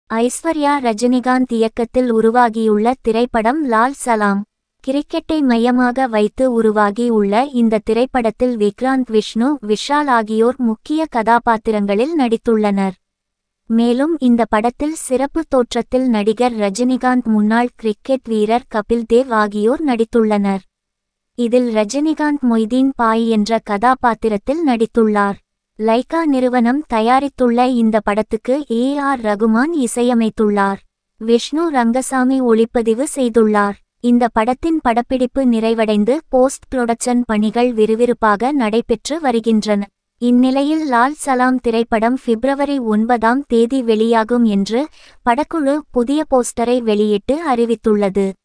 ஐஸ்வர்யா ரஜினிகாந்த் இயக்கத்தில் உருவாகியுள்ள திரைப்படம் லால் சலாம் கிரிக்கெட்டை மையமாக வைத்து உருவாகி உள்ள இந்த திரைப்படத்தில் விக்ராந்த் விஷ்ணு விஷால் ஆகியோர் முக்கிய கதாபாத்திரங்களில் நடித்துள்ளனர் மேலும் இந்த படத்தில் சிறப்பு தோற்றத்தில் நடிகர் ரஜினிகாந்த் முன்னாள் கிரிக்கெட் வீரர் கபில் தேவ் ஆகியோர் நடித்துள்ளனர் இதில் ரஜினிகாந்த் மொய்தீன் பாய் என்ற கதாபாத்திரத்தில் நடித்துள்ளார் லைகா நிறுவனம் தயாரித்துள்ள இந்த படத்துக்கு ஏ ஆர் ரகுமான் இசையமைத்துள்ளார் விஷ்ணு ரங்கசாமி ஒளிப்பதிவு செய்துள்ளார் இந்த படத்தின் படப்பிடிப்பு நிறைவடைந்து போஸ்ட் புரொடக்ஷன் பணிகள் விறுவிறுப்பாக நடைபெற்று வருகின்றன இந்நிலையில் லால் சலாம் திரைப்படம் பிப்ரவரி ஒன்பதாம் தேதி வெளியாகும் என்று படக்குழு புதிய போஸ்டரை வெளியிட்டு அறிவித்துள்ளது